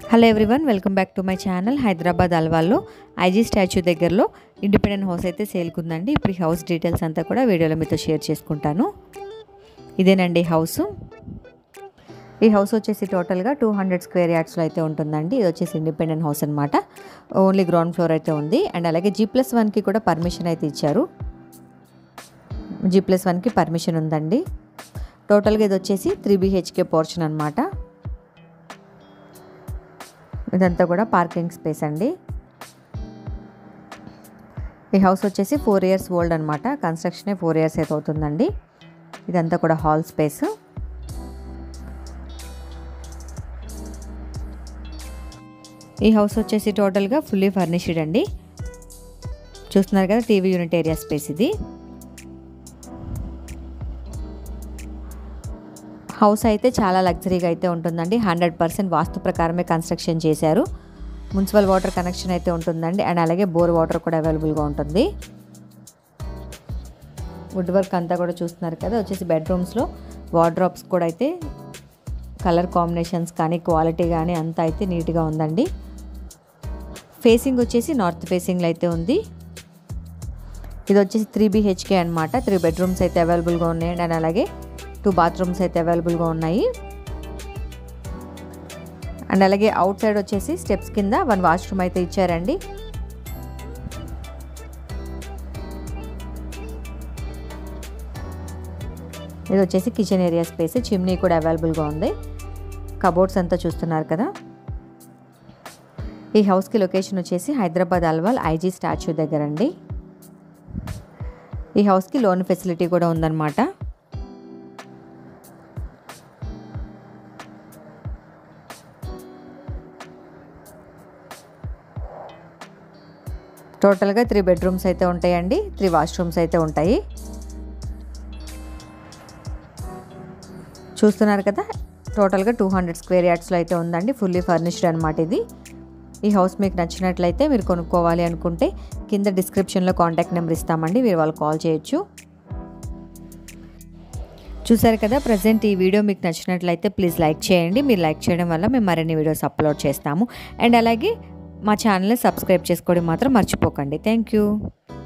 hello everyone welcome back to my channel Hyderabad అల్వాల్లో IG statue దగ్గరలో independent house అయితే సేల్కుందండి ఇప్పుడు ఈ హౌస్ డీటెయిల్స్ అంతా కూడా వీడియోలో మీతో షేర్ చేసుకుంటాను ఇదేనండి హౌస్ ఈ హౌస్ వచ్చేసి టోటల్గా టూ హండ్రెడ్ స్క్వేర్ యార్డ్స్లో అయితే ఉంటుందండి ఇది వచ్చేసి ఇండిపెండెంట్ హౌస్ అనమాట ఓన్లీ గ్రౌండ్ ఫ్లోర్ అయితే ఉంది అండ్ అలాగే జీ ప్లస్ వన్కి కూడా పర్మిషన్ అయితే ఇచ్చారు జీ ప్లస్ వన్కి పర్మిషన్ ఉందండి టోటల్గా ఇది వచ్చేసి త్రీ బీహెచ్కే పోర్షన్ అనమాట ఇదంతా కూడా పార్కింగ్ స్పేస్ అండి ఈ హౌస్ వచ్చేసి ఫోర్ ఇయర్స్ ఓల్డ్ అనమాట కన్స్ట్రక్షనే ఫోర్ ఇయర్స్ అయితే అవుతుందండి ఇదంతా కూడా హాల్ స్పేస్ ఈ హౌస్ వచ్చేసి టోటల్గా ఫుల్లీ ఫర్నిష్డ్ అండి చూస్తున్నారు కదా టీవీ యూనిట్ ఏరియా స్పేస్ ఇది హౌస్ అయితే చాలా లగ్జరీగా అయితే ఉంటుందండి హండ్రెడ్ పర్సెంట్ వాస్తు ప్రకారమే కన్స్ట్రక్షన్ చేశారు మున్సిపల్ వాటర్ కనెక్షన్ అయితే ఉంటుందండి అండ్ అలాగే బోర్ వాటర్ కూడా అవైలబుల్గా ఉంటుంది వుడ్ వర్క్ అంతా కూడా చూస్తున్నారు కదా వచ్చేసి బెడ్రూమ్స్లో వార్డ్రాప్స్ కూడా అయితే కలర్ కాంబినేషన్స్ కానీ క్వాలిటీ కానీ అంతా అయితే నీట్గా ఉందండి ఫేసింగ్ వచ్చేసి నార్త్ ఫేసింగ్లో అయితే ఉంది ఇది వచ్చేసి త్రీ బీహెచ్కే అనమాట త్రీ బెడ్రూమ్స్ అయితే అవైలబుల్గా ఉన్నాయండి అండ్ అలాగే టూ బాత్రూమ్స్ అయితే అవైలబుల్గా ఉన్నాయి అండ్ అలాగే అవుట్ సైడ్ వచ్చేసి స్టెప్స్ కింద వన్ వాష్రూమ్ అయితే ఇచ్చారండి ఇది వచ్చేసి కిచెన్ ఏరియా స్పేస్ చిమ్నీ కూడా అవైలబుల్గా ఉంది కబోర్డ్స్ అంతా చూస్తున్నారు కదా ఈ హౌస్కి లొకేషన్ వచ్చేసి హైదరాబాద్ అల్వాల్ ఐజీ స్టాచ్యూ దగ్గర అండి ఈ హౌస్కి లోన్ ఫెసిలిటీ కూడా ఉందన్నమాట టోటల్గా త్రీ బెడ్రూమ్స్ అయితే ఉంటాయండి త్రీ వాష్రూమ్స్ అయితే ఉంటాయి చూస్తున్నారు కదా టోటల్గా టూ హండ్రెడ్ స్క్వేర్ యార్డ్స్లో అయితే ఉందండి ఫుల్లీ ఫర్నిష్డ్ అనమాట ఇది ఈ హౌస్ మీకు నచ్చినట్లయితే మీరు కొనుక్కోవాలి అనుకుంటే కింద డిస్క్రిప్షన్లో కాంటాక్ట్ నెంబర్ ఇస్తామండి మీరు వాళ్ళు కాల్ చేయొచ్చు చూసారు కదా ప్రజెంట్ ఈ వీడియో మీకు నచ్చినట్లయితే ప్లీజ్ లైక్ చేయండి మీరు లైక్ చేయడం వల్ల మేము మరిన్ని వీడియోస్ అప్లోడ్ చేస్తాము అండ్ అలాగే మా ఛానల్ని సబ్స్క్రైబ్ చేసుకోవడం మాత్రం మర్చిపోకండి థ్యాంక్ యూ